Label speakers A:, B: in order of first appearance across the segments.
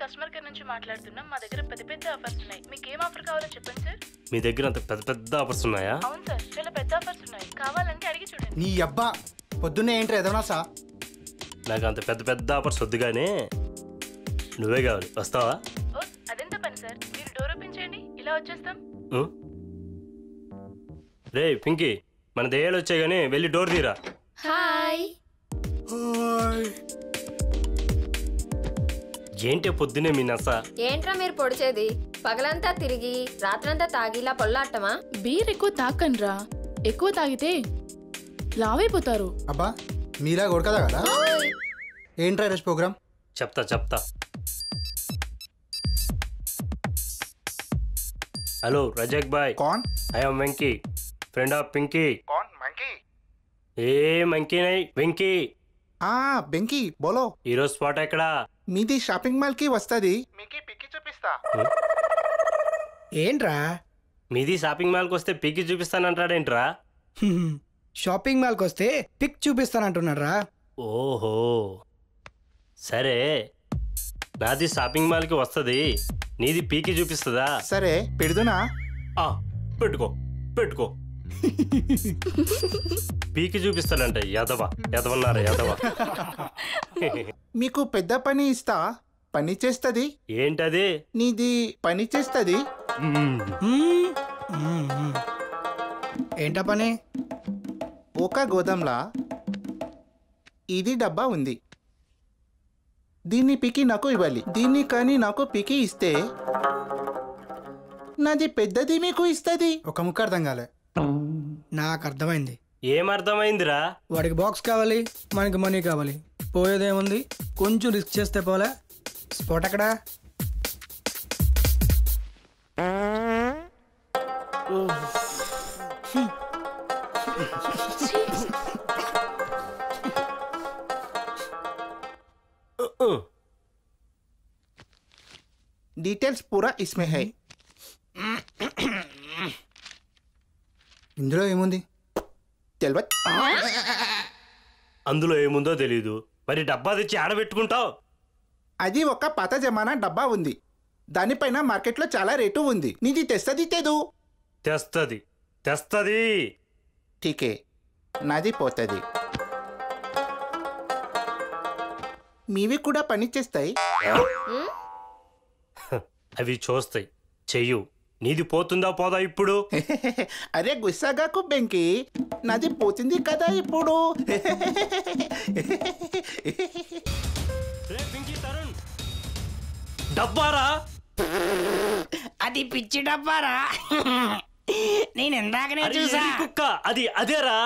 A: Customer care నుంచి మాట్లాడుతున్నాం మా దగ్గర పెద్ద పెద్ద ఆఫర్స్ ఉన్నాయి మీకు ఏం ఆఫర్ కావాలో చెప్పండి సార్
B: మీ దగ్గర అంత పెద్ద పెద్ద ఆఫర్స్ ఉన్నాయా
A: అవును సార్ చాలా పెద్ద ఆఫర్స్ ఉన్నాయి కావాలంటే అడిగి చూడండి
C: నీ అబ్బా పొద్దున్నే ఏంట్రా ఎదవనా సా
B: నాకు అంత పెద్ద పెద్ద ఆఫర్స్ వద్దు కానీ నువ్వే కావాలి వస్తావా
A: ఓ అదెంత పని సార్ మీరు డోర్ ఓపెన్ చేయండి ఇలా వచ్చేస్తాం
B: ఉం? రే పింకీ మన దయ్యాలు వచ్చాయి కానీ వెళ్ళి డోర్ తీరా
D: హాయ్
B: ఏంటి పొద్దునే మీ నస
D: ఏంట్రా మీరు పొడిచేది పగలంతా తిరిగి రాత్రంతా తాగి ఇలా పొల్లాటమా
E: బీర్ ఎక్కువ తాకండ్రా ఎక్కువ తాగితే లావైపోతారు
C: అబ్బా మీలా కొడకదా కదా
D: ఓయ్
C: ఏంట్రా ఈరోజు ప్రోగ్రామ్
B: చెప్తా చెప్తా హలో రజక్ బాయ్
C: कौन
B: I'm Venky friend of Pinky
C: कौन मंकी
B: ఏ మంకీ నై వెంకీ
F: ఆ బెంకీ బోలో
B: ఈరోజు స్పాట్ ఎక్కడా
F: మీది షాపింగ్ మాల్ కి వస్తుంది మీకి పిక్కి చూపిస్తా
G: ఏంట్రా
B: మీది షాపింగ్ మాల్కి వస్తే పీకి చూపిస్తానంటాడేంట్రా
G: హ్మ్. షాపింగ్ మాల్కి వస్తే పిక్ చూపిస్తానంటున్నారా
B: ఓహో సరే నాది షాపింగ్ మాల్కి వస్తుంది నీది పీకి చూపిస్తుందా
F: సరే పెడుదునా
B: ఆ, పెట్టుకో పెట్టుకో పీకి చూపిస్తాడంట యదవ యదవన్నారా యదవ
F: మీకు పెద్ద పని ఇస్తా పని చేస్తుంది
B: ఏంటది
F: నీది పని చేస్తుంది
B: మ్మ్.
G: హ్మ్. హ్మ్, హ్మ్. ఏంటా పని
F: ఒక గోదాంలా ఇది డబ్బా ఉంది దీన్ని పీకి నాకు ఇవ్వాలి దీన్ని కానీ నాకు పీకి ఇస్తే నాది పెద్దది మీకు ఇస్తుంది
C: ఒక ముక్క అర్థం కాలే
G: నాకు అర్థమైంది
B: ఏమర్థమైందిరా
G: వాడికి బాక్స్ కావాలి మనకి మనీ కావాలి పోయేదేముంది కొంచెం రిస్క్ చేస్తే పోలే స్పాట్ ఎక్కడా
F: डिटेल्स पूरा इसमें है
C: ఇందులో ఏముంది
F: తెలియదు
B: అందులో ఏముందో తెలీదు మరి డబ్బా తెచ్చి ఆడబెట్టుకుంటావు
F: అది ఒక పాత జమానా డబ్బా ఉంది దానిపైన మార్కెట్లో చాలా రేటు ఉంది నీది తెస్తుంది తెదు
B: తెస్తది తెస్తది
F: ఠీకే నాది పోతుంది మీవి కూడా పని చేస్తాయి
B: అవి చూస్తాయి చెయ్యు నీది పోతుందా పోదా ఇప్పుడు
F: అరే గుస్సాగాకు బెంకి నాది పోతుంది కదా ఇప్పుడు
B: రే పింకీ తరుణ్ డబ్బారా
H: అది పిచ్చి డబ్బారా నేను ఇందాకనే
B: అరే,
H: చూసా
B: ఎర్రి కుక్క అది అదేరా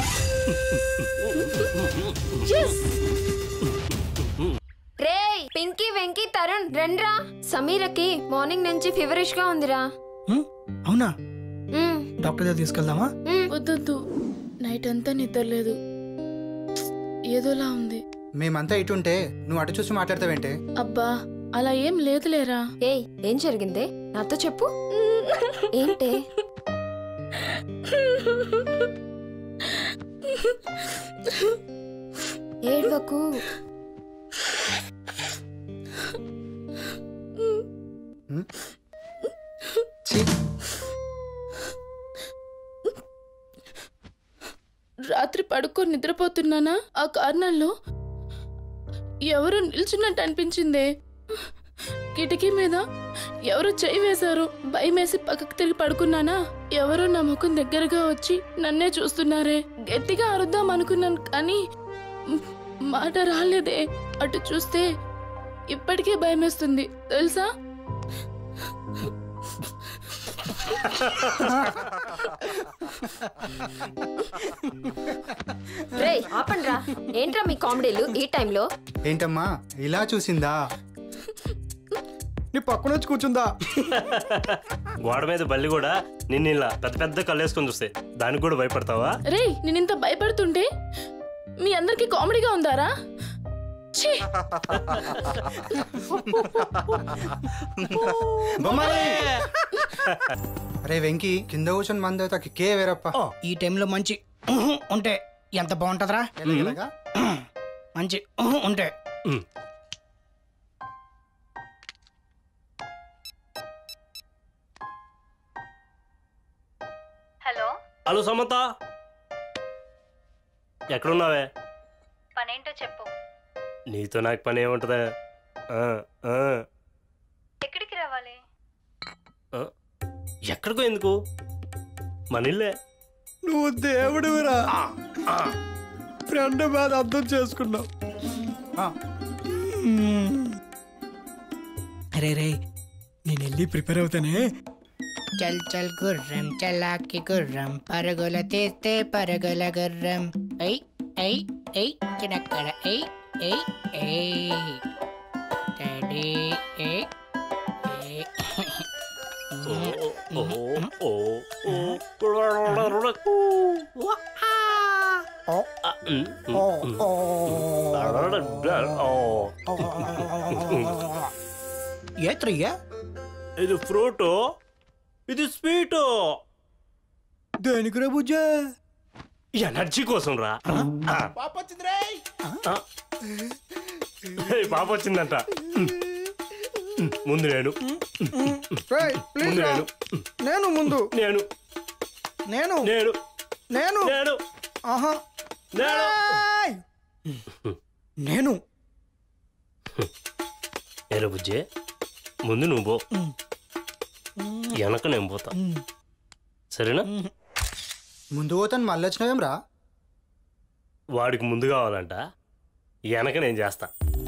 D: రే పింకీ వెంకీ తరుణ్ రండ్రా సమీరకి మార్నింగ్ నుంచి ఫీవరిష్ గా ఉందిరా
G: హ్మ్? అవునా
D: మ్,
G: డాక్టర్ దగ్గర తీసుకెళ్దామా
D: మ్.
E: వద్దొద్దు నైట్ అంతా నిద్రలేదు ఏదోలా ఉంది
C: మేమంతా ఇటుంటే నువ్వు అటు చూసి మాట్లాడతావేంటే
E: అబ్బా అలా ఏం లేదులేరా
D: ఏయ్ ఏం జరిగిందే నాతో చెప్పు ఏంటే ఏడ్వకు
C: ఛీ,
E: రాత్రి పడుకొని నిద్రపోతున్నానా ఆ కారణంలో ఎవరు నిల్చున్నట్టు అనిపించిందే కిటికీ మీద ఎవరు చేయి వేశారు భయమేసి పక్కకు తిరిగి పడుకున్నానా ఎవరో నా ముఖం దగ్గరగా వచ్చి నన్నే చూస్తున్నారే గట్టిగా అరుద్దాం అనుకున్నాను కానీ మ్, మాట రాలేదే అటు చూస్తే ఇప్పటికే భయమేస్తుంది తెలుసా
D: రే ఆపండ్రా ఏంట్రా మీ కామెడీలు ఈ టైంలో
C: ఏంటమ్మా ఇలా చూసిందా
G: నీ పక్కన వచ్చి కూర్చుందా
B: గోడ మీద బల్లి కూడా నిన్ను ఇలా పెద్ద పెద్ద కళ్ళేసుకొని చూస్తే దానికి కూడా భయపడతావా
E: రే నేను ఇంత భయపడుతుంటే మీ అందరికి కామెడీగా ఉందారా ఛీ
C: బొమ్మలే అరే వెంకీ కింద కూర్చొని మంది అవుతా కే వేరప్ప
G: ఓ ఈ టైంలో మంచి ఉహు ఉంటే ఎంత బాగుంటుందిరా
C: ఎలాగా
G: మంచి ఉహు ఉంటే
B: ఉమ్.
I: హలో
B: హలో సమంత ఎక్కడున్నావే
I: పనేంటో చెప్పు
B: నీతో నాకు పని ఏముంటుందా ఆ, ఆ,
I: ఎక్కడికి రావాలి
B: ఆ. ఎక్కడికో ఎందుకు మన ఇల్లే
G: నువ్వు దేవుడురా ఫ్రెండ్ బాధ అర్థం చేసుకున్నావు
C: ఆ,
G: అరే రే నేను వెళ్ళి ప్రిపేర్ అవుతానే
H: చల్ చల్ గుర్రం చలాకి గుర్రం పరుగుల తీస్తే పరుగుల గుర్రం ఐ ఐ ఐ చినక్కడ ఐ ఐ ఐ డాడీ ఐ ఐ.
B: ఓ, ఓ, ఓ, ఓ. ఆ, ఉమ్, ఉమ్, ఉమ్. ఓ.
G: ఏ త్రియా
B: ఇది ఫ్రూటు ఇది స్వీటు
G: దేనికి రా బుజ్జ
B: ఎనర్జీ కోసం రా ఆ. ఆ. ఏయ్, పాప వచ్చిందంట ముందు నేను
G: ప్లీజ్
B: ముందు
G: రా
B: నేను
G: నేను ముందు
B: నేను
G: నేను
B: నేను
G: నేను
B: నేను
G: ఆహా
B: నేను
G: ఏయ్! నేను
B: ఏరా బుజ్జే ముందు నువ్వు పో వెనక నేను పోతా సరేనా
C: ముందు పోతాను మళ్ళీ వచ్చినావేం రా
B: వాడికి ముందు కావాలంట వెనక నేను చేస్తా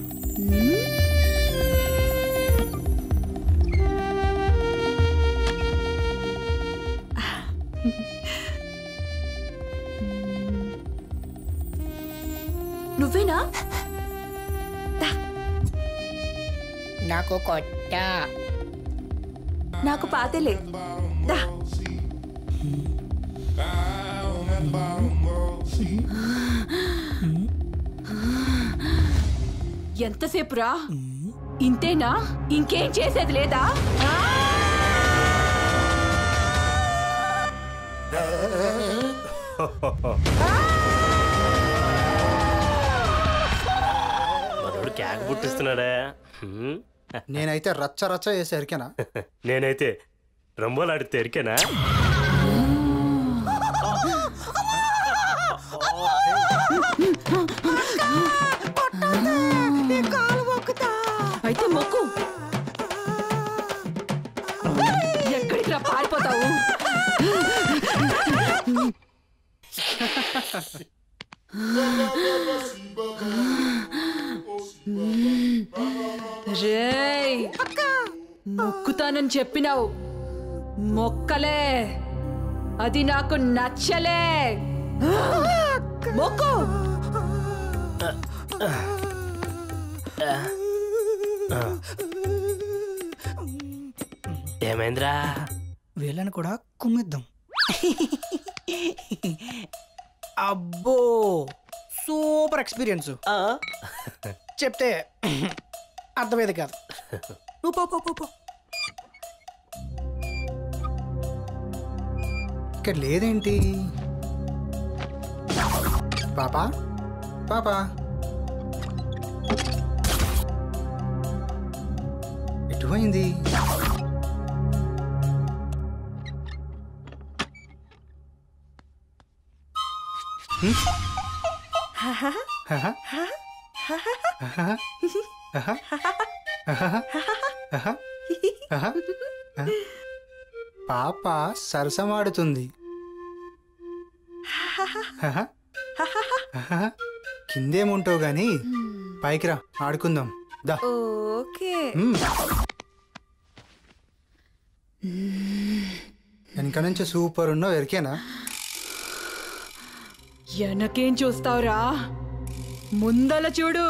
E: నువ్వేనా
H: నాకు కొట్ట
E: నాకు పాతలే దా ఎంతసేపు రా ఇంతేనా ఇంకేం చేసేది లేదా
B: మనోడు క్యాక్ పుట్టిస్తున్నాడే హ్మ్.
C: నేనైతే రచ్చ రచ్చ చేసి ఎరికేనా
B: నేనైతే రంబోలాడితే ఎరికేనా
E: అయితే మొక్కు ఎక్కడికి రా పారిపోతావు రేయ్ మొక్కుతానని చెప్పినావు మొక్కలే అది నాకు నచ్చలే మొక్కు
B: ఏమైందిరా
G: వీళ్ళని కూడా కుమ్మిద్దాం అబ్బో సూపర్ ఎక్స్పీరియన్స్ చెప్తే అర్థమయ్యేది కాదు నువ్వు పో, పో, పో, పో.
C: ఇక్కడ లేదేంటి పాపా పాపా ఎటు పోయింది హ్మ్? హహ? హహ? హహ? హహ? హహ? హహ? పాప సరసమాడుతుంది హహ? హహ? కిందేముంటావు గాని పైకి రా ఆడుకుందాం దా
E: ఓకే
C: మ్మ్. వెనక నుంచి సూపర్ ఉన్నావు ఎరికేనా
E: వెనకేం చూస్తావురా ముందల చూడు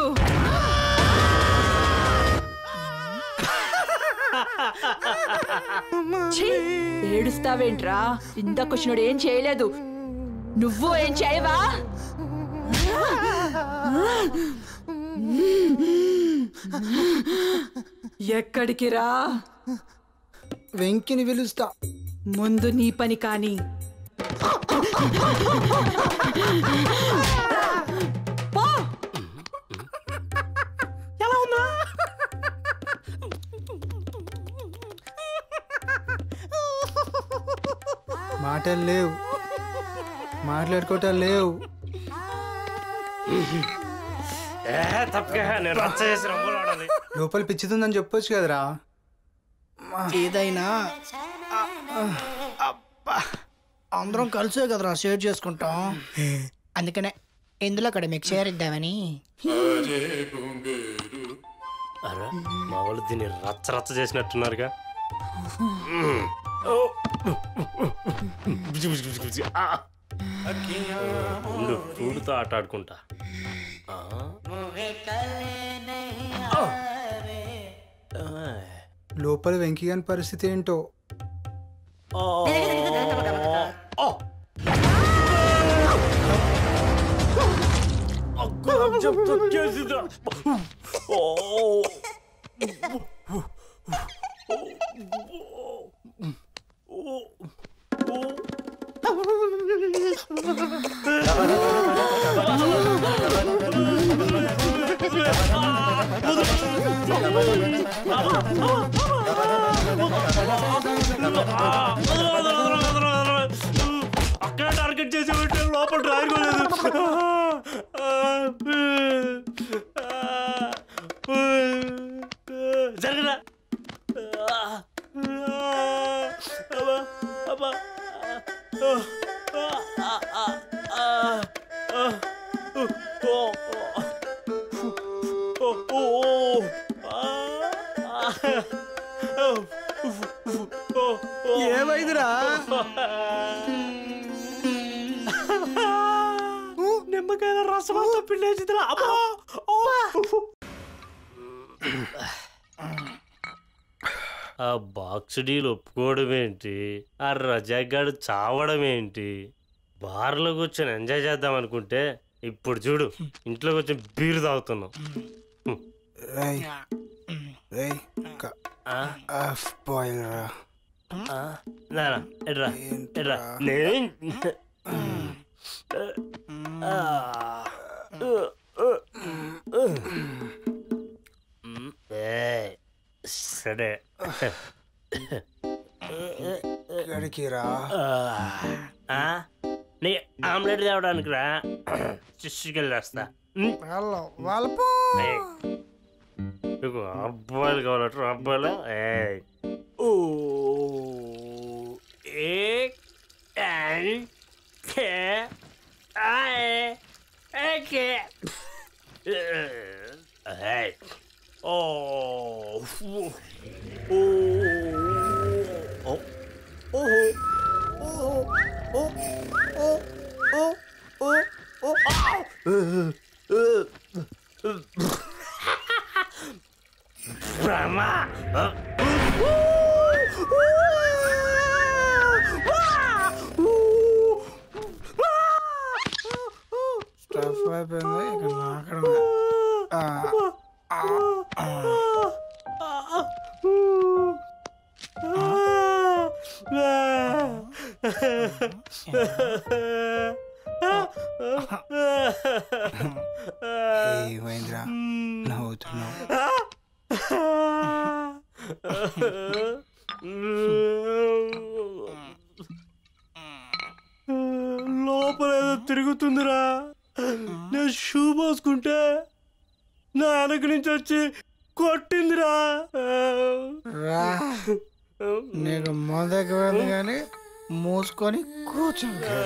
E: ఛీ, ఏడుస్తావేంట్రా ఇందాకొచ్చినోడు ఏం చేయలేదు నువ్వు ఏం చేయవా ఎక్కడికి రా
C: వెంకిని పిలుస్తా
E: ముందు నీ పని కాని పో ఎలా ఉందా
C: మాట మాటలు లేవు మాట్లాడుకోవటాలు లేవు
B: ఏ తప్పగా నేను రచ్చ చేసి రంగులు ఆడాలి
C: లోపల పిచ్చితుందని చెప్పొచ్చు కదరా
G: ఏదైనా అబ్బా. అందరం కలిసే కదరా షేర్ చేసుకుంటాం
H: అందుకనే ఇందులో కూడా మీకు షేర్ ఇద్దామని
B: అరే మా వాళ్ళు దీన్ని రచ్చ రచ్చ చేసినట్టున్నారుగా ఓ. ఆ. ఉండు చూడుతో ఆట ఆడుకుంటా ఆ.
C: లోపల వెంకీ గారి పరిస్థితి ఏంటో
B: ఆ. ఆ. అక్కడ చెప్తా చేసిందిరా. ఓ. అక్కడ టార్గెట్ చేసి పెట్టే లోపల రాయలేదు జరగరా
G: ఏమైందిరా
B: నిమ్మకాయల రసం అంతా పిండేసిందిరా అబ్బా ఆ బాక్స్ డీల్ ఒప్పుకోవడం ఏంటి ఆ రజాగాడు చావడం ఏంటి బార్లో కూర్చొని ఎంజాయ్ చేద్దాం అనుకుంటే ఇప్పుడు చూడు ఇంట్లో కూర్చొని బీరు తాగుతున్నాం
C: రై రై
B: ఆ?
C: ఆఫ్ బాయిల్ రా
B: ఆ? నానా ఎడ్రా ఎడ్రా నేను ఆ. ఏయ్, సరే
C: ఇక్కడికి రా
B: ఆ? నీ ఆమ్లెట్ తేవడానికి రా చికెళ్ళేస్తా
G: వాళ్ళపో
B: నీకు అబ్బాయిలు కావాలట అబ్బాయిలు ఏయ్. ఓ एक एन के आए के Hey. Oh. Oh. Oh. Oh. Brahma.
G: Stuff అయిపోయింది ఇక నాకడమే ఆ, ఆ, ఆ.
C: ఏమైందిరా నవ్వుతున్నావు
B: లోపల ఏదో తిరుగుతుందిరా నేను షూ పోసుకుంటే నా వెనక నుంచి వచ్చి కొట్టిందిరా
G: రా నీకు మొదకి వెళ్ళి కానీ మూసుకొని కూర్చో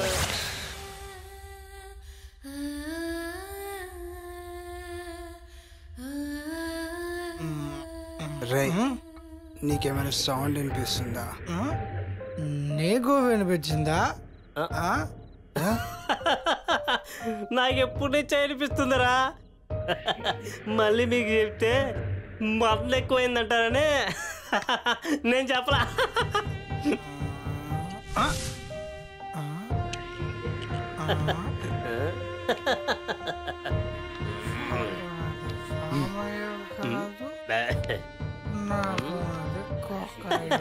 C: రై నీకేమైనా సౌండ్ వినిపిస్తుందా
G: నీకు వినిపించిందా ఆ?
B: నాకు ఎప్పుడు నుంచి అనిపిస్తుందిరా మళ్ళీ మీకు చెప్తే మరణ ఎక్కువైందంటారని నేను చెప్పలా
G: నాకు అది కోకాయిన్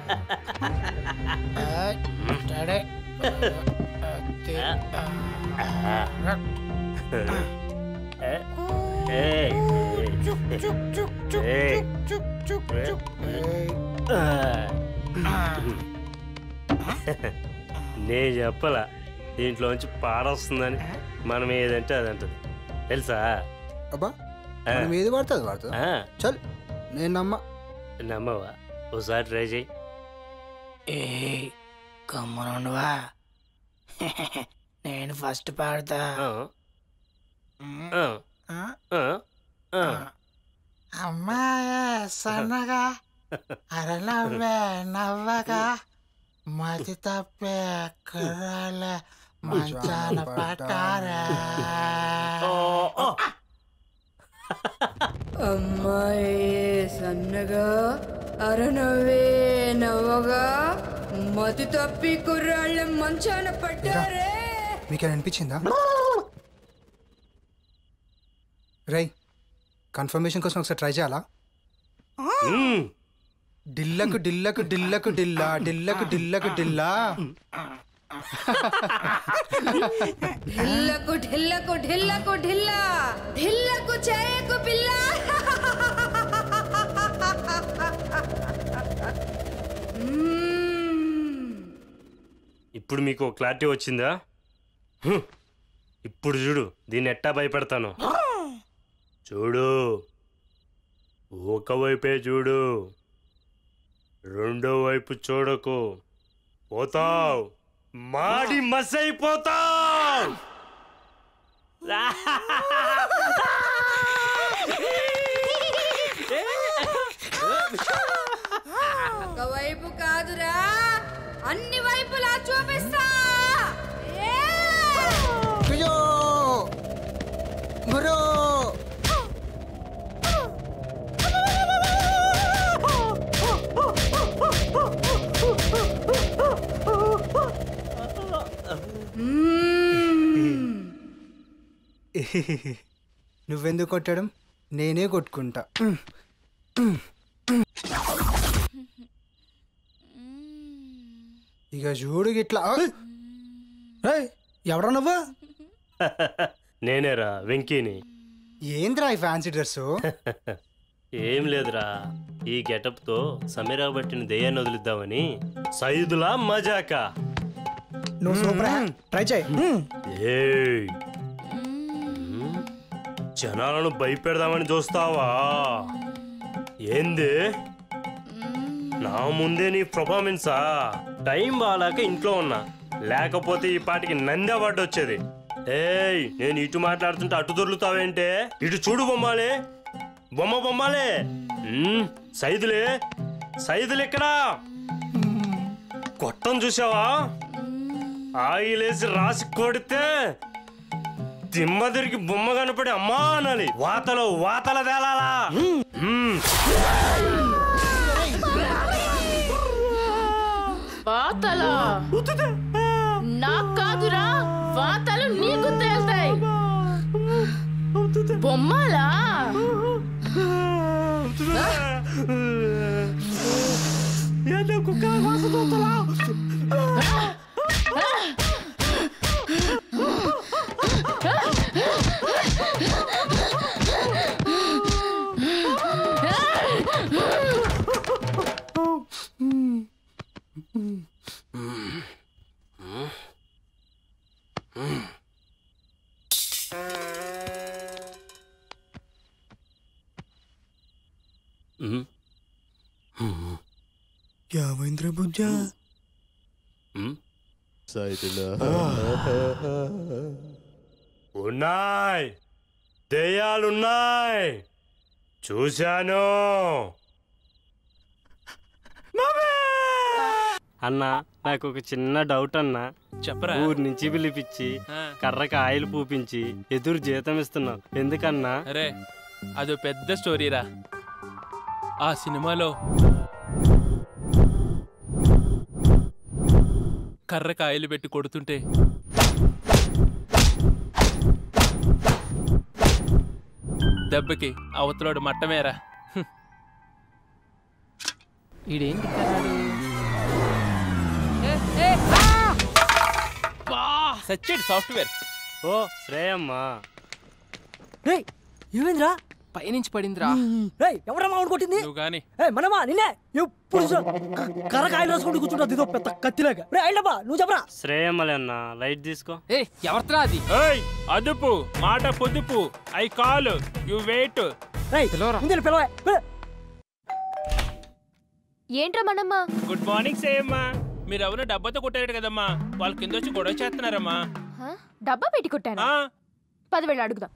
G: కాదు. సరే. అది,
B: ఏయ్. ఏయ్.
G: ఏయ్.
B: ఆ. నేను చెప్పలా దీంట్లోంచి పాడొస్తుందని మనం ఏదంటే అది అంటది తెలుసా
C: అబ్బా
B: ఆ.
C: మనం ఏది పడుతుంది పడుతుంది
B: ఆ,
C: చల్ నేను నమ్మ
B: నమ్మవా ఒకసారి ట్రై చేయి
H: ఏ కమ్మనుండవా నేను ఫస్ట్ పాడతా
B: ఆ, ఆ,
H: ఆ?
B: ఆ, ఆ.
H: అమ్మాయే సన్నగా అరనవ్వే నవ్వగా మతి తప్పే కుర్రాళ్ళ మంచాన పట్టారా
D: అమ్మాయి సన్నగా అరనవ్వే నవ్వగా మతి తప్పి కుర్రాళ్ళ మంచాన పట్టారే
C: మీకు అనిపించిందా రై కన్ఫర్మేషన్ కోసం ఒకసారి ట్రై చేయాలా
B: మ్మ్.
C: డిల్లకు డిల్లకు డిల్లకు డిల్లా డిల్లకు డిల్లకు డిల్లా
D: ఢిల్లకు ఢిల్లకు ఢిల్లకు ఢిల్లా ఢిల్లకు చేయకు పిల్ల
B: ఇప్పుడు మీకు క్లారిటీ వచ్చిందా హ్మ్. ఇప్పుడు చూడు దీన్ని ఎట్టా భయపెడతాను చూడు ఒకవైపే చూడు రెండో వైపు చూడకు పోతావు మాడి మసైపోతావు
D: ఒకవైపు కాదురా అన్ని వైపులా చూపిస్తా ఏ!
C: అయ్యో గురు నువ్వెందుకు కొట్టడం నేనే కొట్టుకుంటా ఇక చూడు గిట్లా
G: రేయ్ ఎవడా నువ్వు
B: నేనేరా వెంకీని
C: ఏంద్రా ఈ ఫ్యాన్సీ డ్రెస్
B: ఏం లేదురా ఈ గెటప్తో సమీరా బట్టిన దెయ్యాన్ని వదిలిద్దామని సైదులా మజాకా
G: నువ్వు సూపర్ ట్రై చేయి మ్మ్.
B: ఏయ్ మ్మ్. జనాలను భయపెడదామని చూస్తావా ఏంది నా ముందే నీ పర్ఫార్మెన్సా టైం బాగాలేక ఇంట్లో ఉన్నా లేకపోతే ఈ పాటికి నంది అవార్డు వచ్చేది ఏయ్ నేను ఇటు మాట్లాడుతుంటే అటు దొర్లుతావేంటే ఇటు చూడు బొమ్మాలే బొమ్మ బొమ్మాలే మ్మ్. సైదులే సైదులు ఎక్కడా కొట్టం చూసావా ఆయిలేసి రాసి కొడితే దిమ్మ తిరిగి బొమ్మ కనపడి అమ్మా అనాలి వాతలో వాతల తేలాలా మ్మ్.
E: వాతలా నాకు కాదురా వాతలు నీకు తేల్తాయి బొమ్మలా
B: మ్మ్.
C: యావేంద్ర బుజ్జ
B: మ్మ్. ఉన్నాయి దెయ్యాలున్నాయి చూశాను అన్నా నాకు ఒక చిన్న డౌట్ అన్నా
J: చెప్పరా
B: ఊరి నుంచి పిలిపించి
J: ఆ,
B: కర్రకి ఆయిల్ పూపించి ఎదురు జీతం ఇస్తున్నావు ఎందుకన్నా
J: అరే అదో పెద్ద స్టోరీరా ఆ సినిమాలో కర్ర కాయలు పెట్టి కొడుతుంటే దెబ్బకి అవతలోడు మట్టమేరా హ్మ్. ఈడేంటి కర్రాడు? బా, సచ్చాడు సాఫ్ట్వేర్
B: ఓ శ్రేయమ్మా
K: రేయ్ ఏమైందిరా పైనుంచి పడిందిరా
L: ఏయ్ ఎవరా మామిడి కొట్టింది
J: నువ్వు గాని
L: ఏ మనమా నిన్నే ఎప్పుడు చూ- క- కర్ర కాయలు రాసుకుంటూ కూర్చుంటుంది ఇదో పెద్ద కత్తిలాగా రే అయ్యబ్బా నువ్వు చెప్పరా
B: శ్రేయమ్మలే అన్న లైట్ తీసుకో
K: ఏ ఎవరిరా అది
J: ఏయ్ అదుపు మాట పొదుపు ఐ కాల్ యు వెయిట్
L: రేయ్ ముందు పిలవా
D: ఏంట్రా మనమ్మ
J: గుడ్ మార్నింగ్ సేయమ్మా మీరు ఎవరు డబ్బాతో కొట్టారు కదమ్మా వాళ్ళ కింద వచ్చి గొడవ చేస్తున్నారమ్మా
D: హ? డబ్బా పెట్టి కొట్టాను పదివేలు అడుగుదాం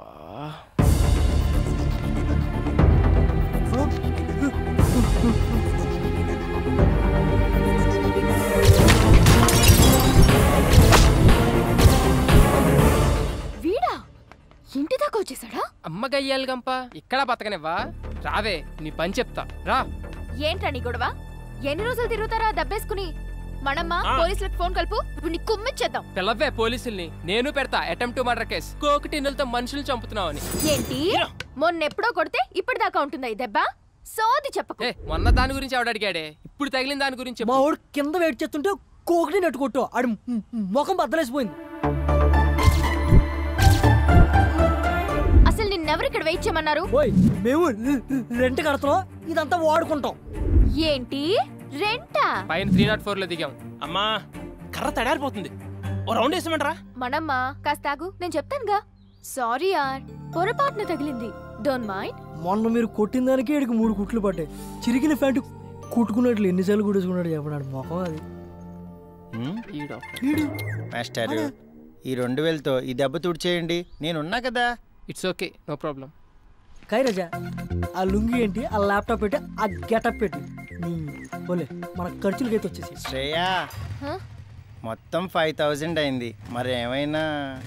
D: వీడా ఇంటి దాకా వచ్చేసాడా
K: అమ్మ గయ్యాలి గంప ఇక్కడ బతకనివ్వా రావే నీ పని చెప్తా రా
D: ఏంట్రా నీ గొడవ ఎన్ని రోజులు తిరుగుతారా దబ్బేసుకుని మనమ్మ
K: ఆ.
D: పోలీసులకు ఫోన్ కలుపు ఇప్పుడు నీ కుమ్మిచ్చేద్దాం
K: పిల్లవే పోలీసుల్ని నేను పెడతా అటెంప్ట్ మర్డర్ కేసు కోకి టిన్నులతో మనుషులు చంపుతున్నావని
D: ఏంటి మొన్నెప్పుడో కొడితే ఇప్పటిదాకా ఉంటుందా ఈ దెబ్బ సోది చెప్పకు
K: ఏ మొన్న దాని గురించి ఎవడు అడిగాడే ఇప్పుడు తగిలిన దాని గురించి చెప్పు.
L: మా వాడు కింద వెయిట్ చేస్తుంటే కోకిని నెట్టు కొట్టు ఆడి మ్- మ్- ముఖం బద్దలేసిపోయింది
D: అసలు నిన్నెవరు ఇక్కడ వెయిట్ చేయమన్నారు
L: ఓయ్ మేము రెంట్ కడతాం ఇదంతా వాడుకుంటాం
D: ఏంటి రెంటా
K: పైన త్రీ నాట్ ఫోర్ లో దిగాం
J: అమ్మా కర్ర తడారిపోతుంది ఓ రౌండ్ వేసమంటారా
D: మనమ్మ కాస్త ఆగు నేను చెప్తానుగా సారీ యార్ పొరపాటున తగిలింది డోంట్ మైండ్
L: మొన్న మీరు కొట్టిన దానికి ఈడికి మూడు కుట్లు పడ్డాయి చిరిగిన ప్యాంటు కుట్టుకున్నట్లు ఎన్నిసార్లు కుట్టేసుకున్నాడు చెప్పడాడు ముఖం అది
M: మాస్టర్ ఈ రెండు వేలతో ఈ దెబ్బ తుడిచేయండి నేనున్నా కదా
K: ఇట్స్ ఓకే నో ప్రాబ్లం
L: కైరజా ఆ లుంగి ఏంటి ఆ ల్యాప్టాప్ పెట్టి ఆ గెటప్ పెట్టి నీ పోలే మన ఖర్చులకైతే వచ్చేసి
M: శ్రేయా మొత్తం ఫైవ్ థౌజండ్ అయింది మరి ఏమైనా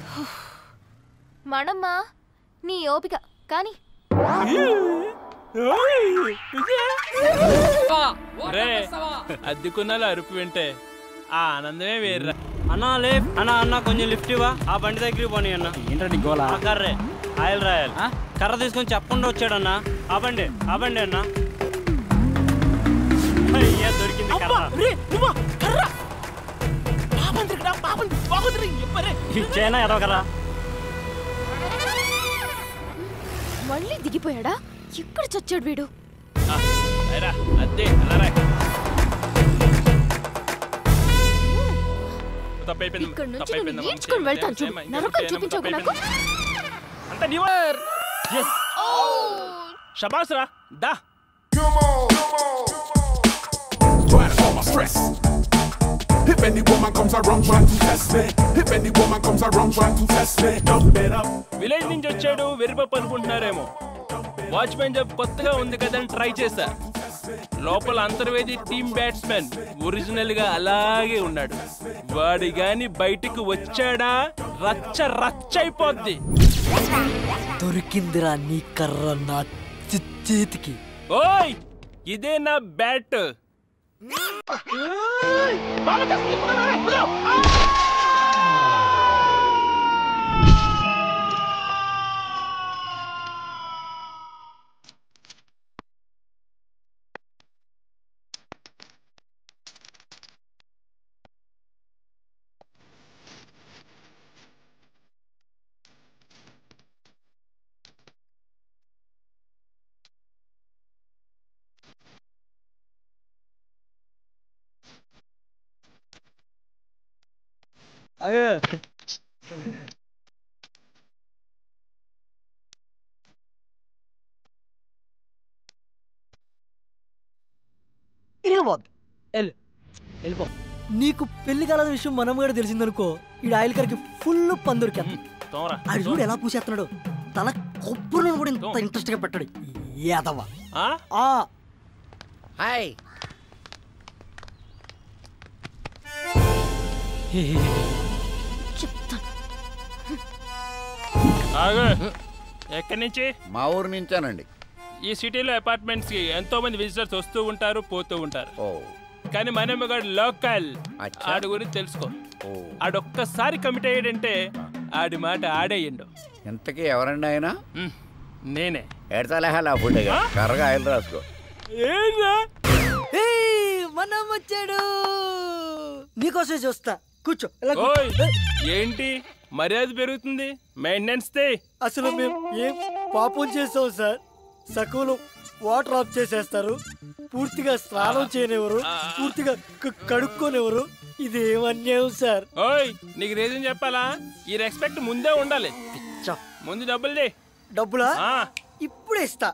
D: మనమ్మ నీ ఓపిక కానీ
J: రే అద్దెకున్నాలు అరుపు వింటే ఆ ఆనందమే వేర్రా
B: అన్నా లే అన్నా అన్న కొంచెం లిఫ్ట్ ఇవ్వా ఆ బండి దగ్గరికి పోనీ అన్న
N: ఏంటండి గోలా
B: ఆ కర్రే ఆయిల్ రాయల్ కర్ర తీసుకొని చెప్పకుండా వచ్చాడన్నా ఆ బండి ఆ బండి అన్న అయ్యా దొరికింది కర్ర ఇచ్చేనా ఎదో కర్ర
D: మళ్ళీ దిగిపోయాడా ఎక్కడ చచ్చాడు వీడు
J: రా అద్దే అలా రా తప్పైపోయింది
D: ఇక్కడ నుంచి
J: తప్పైపోయింది
D: నేను నేర్చుకుని వెళ్తాను చూడు నరకం చూపించకు నాకు
J: అంత నీవర్ ఎస్ షబాస్ రా దా
O: Burn all my stress. If any woman comes around trying to test me, if any woman comes around trying to test me, dump it up.
J: Village నుంచి వచ్చాడు వెరిపప్పు అనుకుంటున్నారేమో వాచ్మెన్ జాబ్ కొత్తగా ఉంది కదని ట్రై చేశా లోపల అంతర్వేది టీమ్ బ్యాట్స్మెన్ ఒరిజినల్ గా అలాగే ఉన్నాడు వాడి గాని బయటికి వచ్చాడా రచ్చ రచ్చ అయిపోద్ది
L: దొరికిందిరా నీ కర్ర నా చే- చేతికి
J: ఓయ్ ఇదే నా బ్యాట్
L: వెళ్ళిపోద్ది వెళ్ళు వెళ్ళిపో నీకు పెళ్లి కాలని విషయం మనం కూడా తెలిసిందనుకో ఈ ఆయిల్ కర్కి ఫుల్ పందురికి
J: తోమరా
L: ఆడు చూడు ఎలా పూసేస్తున్నాడు తల కొబ్బరి నూనె కూడా ఇంత ఇంట్రెస్ట్ గా పెట్టాడు ఏదవ్వ ఆ
M: హాయ్
J: ఆగు ఎక్కడి నుంచి
P: మా ఊరు నుంచానండి
J: ఈ సిటీలో అపార్ట్మెంట్స్ కి ఎంతో మంది విజిటర్స్ వస్తూ ఉంటారు పోతూ ఉంటారు కానీ మనమ్మగాడు లోకల్ ఆడి గురించి తెలుసుకో ఆడొక్కసారి కమిట్ అయ్యాడంటే ఆడి మాట ఆడేయండు
P: ఇంతకీ ఎవరండి ఆయన
J: నేనే
P: ఎడతలేహాలి ఆ ఫుడ్గా కర్రగా ఆయిల్ రాసుకో
J: ఏంరా
L: ఏయ్, మనం వచ్చాడు నీకోసమే చూస్తా కూర్చో ఇలా కూర్చో.
J: ఓయ్ ఏంటి మర్యాద పెరుగుతుంది మెయింటెనెన్స్ తే
L: అసలు మేము ఏం పాపం చేసాం సార్ సకులు వాటర్ ఆఫ్ చేసేస్తారు పూర్తిగా స్నానం చేయనివ్వరు పూర్తిగా క- కడుక్కోనివ్వరు ఇది ఏం అన్యాయం సార్
J: ఓయ్ నీకు రీజన్ చెప్పాలా ఈ రెస్పెక్ట్ ముందే ఉండాలి ముందు డబ్బులు దే
L: డబ్బులా ఇప్పుడే ఇస్తా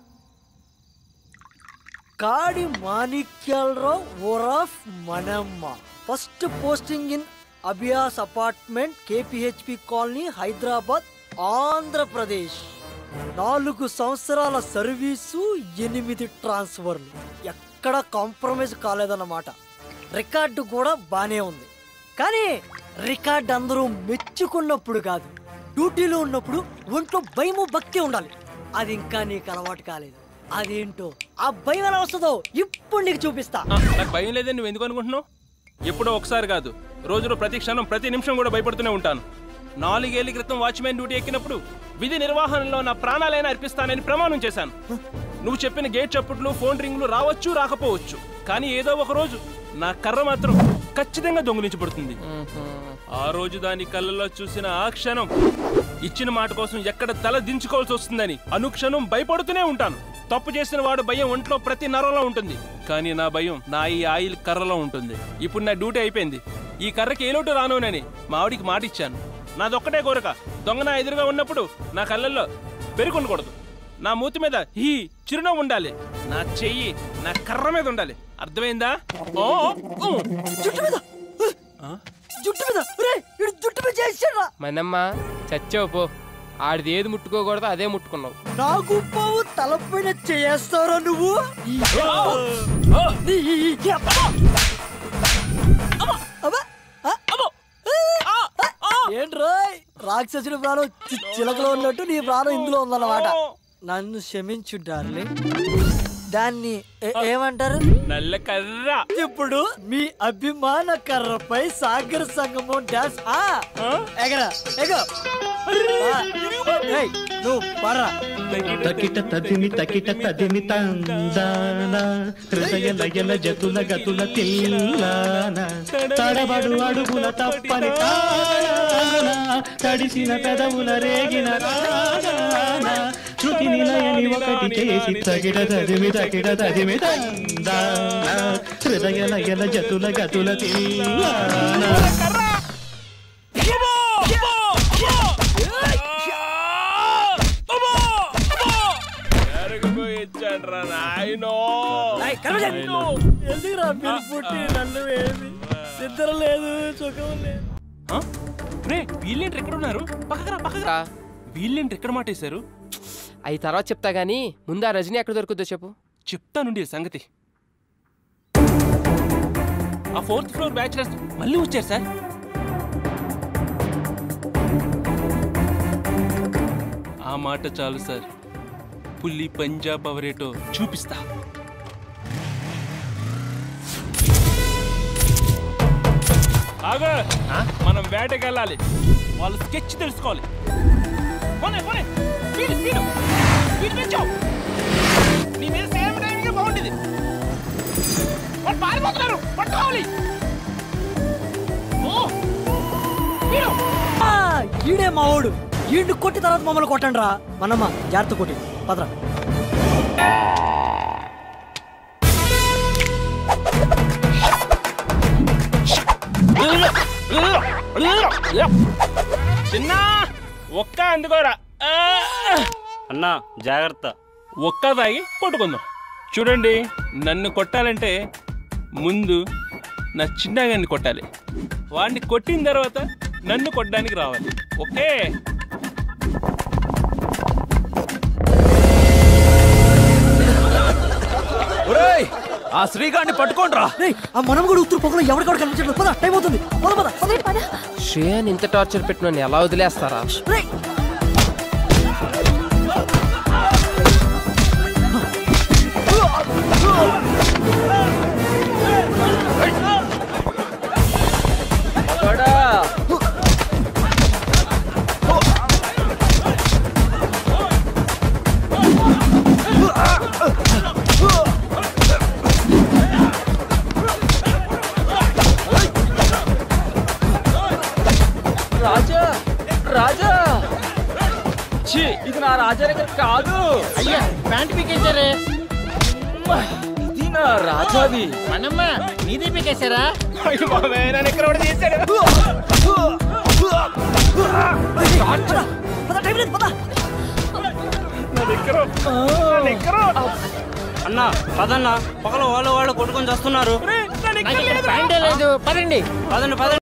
L: కాడి మాణిక్యాలరావు ఓరాఫ్ మనమ్మ first posting in Abhiyas apartment KPHB colony Hyderabad Andhra Pradesh నాలుగు సంవత్సరాల సర్వీసు ఎనిమిది ట్రాన్స్ఫర్లు ఎక్కడ కాంప్రమైజ్ కాలేదన్నమాట రికార్డు కూడా బానే ఉంది కానీ రికార్డ్ అందరూ మెచ్చుకున్నప్పుడు కాదు డ్యూటీలో ఉన్నప్పుడు ఒంట్లో భయము భక్తి ఉండాలి అది ఇంకా నీకు అలవాటు కాలేదు అదేంటో ఆ భయం ఎలా వస్తుందో ఇప్పుడు నీకు చూపిస్తా
J: నాకు భయం లేదని నువ్వు ఎందుకు అనుకుంటున్నావు ఎప్పుడో ఒకసారి కాదు రోజులో ప్రతి క్షణం ప్రతి నిమిషం కూడా భయపడుతూనే ఉంటాను నాలుగేళ్ల క్రితం వాచ్మెన్ డ్యూటీ ఎక్కినప్పుడు విధి నిర్వహణలో నా ప్రాణాలైనా అర్పిస్తానని ప్రమాణం చేశాను నువ్వు చెప్పిన గేట్ చప్పుట్లు ఫోన్ రింగులు రావచ్చు రాకపోవచ్చు కానీ ఏదో ఒక రోజు నా కర్ర మాత్రం ఖచ్చితంగా దొంగిలించబడుతుంది ఆ రోజు దాని కళ్ళలో చూసిన ఆ క్షణం ఇచ్చిన మాట కోసం ఎక్కడ తల దించుకోవాల్సి వస్తుందని అనుక్షణం భయపడుతూనే ఉంటాను తప్పు చేసిన వాడు భయం ఒంట్లో ప్రతి నరంలో ఉంటుంది కానీ నా భయం నా ఈ ఆయిల్ కర్రలో ఉంటుంది ఇప్పుడు నా డ్యూటీ అయిపోయింది ఈ కర్రకి ఏ లోటు రానునని మా ఆవిడికి మాట ఇచ్చాను నాదొక్కటే కోరిక దొంగ నా ఎదురుగా ఉన్నప్పుడు నా కళ్ళల్లో పెరుగుండకూడదు నా మూతి మీద ఈ చిరునవ్వు ఉండాలి నా చెయ్యి నా కర్ర మీద ఉండాలి అర్థమైందా ఓ ఊ.
L: జుట్టు మీద జుట్టు మీద ఒరేయ్, ఈడు జుట్టు మీద చేసాడా
K: మనమ్మ చచ్చావు పో ఆడిది ఏది ముట్టుకోకూడదో అదే ముట్టుకున్నావు
L: నాకు పావు తలపైన చేస్తారా నువ్వు ఈ నీ అబ్బా. అబ్బా, అబ్బా, ఆ, అబ్బో. ఆ, ఏంట్రోయ్ రాక్షసుడి ప్రాణం చి- చిలకలో ఉన్నట్టు నీ ప్రాణం ఇందులో ఉందన్నమాట నన్ను క్షమించు డార్లింగ్ దాన్ని ఏ- ఏమంటారు
J: నల్ల కర్ర
L: ఇప్పుడు మీ అభిమాన కర్రపై సాగర సంగమం డాన్స్ ఆ ఎగరా ఎగో ఆ, ఏయ్, నువ్వు పర్రా
N: తకిట తదిమి తకిట తదిమి తందాన హృదయ లయల జతుల గతుల తిల్లాన తడబడు అడుగుల తప్పని తాన తడిసిన పెదవుల రేగిన రాగాన శృతి నిలయని ఒకటి చేసి తగిట తదిమి తకిట తదిమి తందాన హృదయ లయల జతుల గతుల తిల్లాన
J: ఇచ్చాడ్రా నాయనో
L: ఎందుకురా మీరు పుట్టి నన్ను వేసి నిద్ర లేదు సుఖం లేదు
J: రే వీళ్ళేంటి ఎక్కడ ఉన్నారు పక్కరా పక్కరా వీళ్ళేంటి ఎక్కడ మాటేశారు
K: అవి తర్వాత చెప్తా గానీ ముందు ఆ రజనీ ఎక్కడ దొరుకుద్దో చెప్పు
J: చెప్తానుండి ఈ సంగతి ఆ ఫోర్త్ ఫ్లోర్ బ్యాచులర్స్ మళ్ళీ వచ్చారు సార్ ఆ మాట చాలు సార్ పుల్లి పంజాబ్ పవరేటో చూపిస్తా ఆగు మనం వేటకి వెళ్ళాలి వాళ్ళ స్కెచ్ తెలుసుకోవాలి పోనీ పోనీ స్పీడ్ స్పీడ్ స్పీడ్ పెంచావు నీ మీద సేమ్ టైంగా బాగుండేది వాళ్ళు పారిపోతున్నారు పట్టుకోవాలి ఓ స్పీడు
L: ఆ, ఈడే మా ఓడు ఈడు కొట్టి తర్వాత మమ్మల్ని కొట్టండి రా మనమ్మ జాగ్రత్త కొట్టి పదరా
J: చిన్న ఒక్క అందుకోరా
B: అన్నా జాగ్రత్త
J: ఒక్క తాగి కొట్టుకుందాం చూడండి నన్ను కొట్టాలంటే ముందు నా చిన్నగాన్ని కొట్టాలి వాడిని కొట్టిన తర్వాత నన్ను కొట్టడానికి రావాలి ఓకే
Q: ఒరేయ్ ఆ శ్రీగాడిని పట్టుకోండి రా
L: ఆ మనం కూడా ఉత్తర పొగలో ఎవరికక్కడ కనిపించట్లేదు పద టైం అవుతుంది పద పద పద పద
K: శ్రేయాని ఇంత టార్చర్ పెట్టిన ఎలా వదిలేస్తారా
Q: రాజా రాజా ఛీ ఇది నా రాజా దగ్గర కాదు
M: అయ్యా ప్యాంట్ పీకేశారే
Q: ఇది నా రాజాది
M: మనమ్మ నీది పీకేశారా
Q: అయ్యో బాబే నన్ను ఎక్కడ ఒకటి తీశాడు
R: అన్న పదన్న పక్కన వాళ్ళు వాళ్ళు కొట్టుకొని చేస్తున్నారు
M: ప్యాంటే లేదు పదండి
R: పదండి పదండి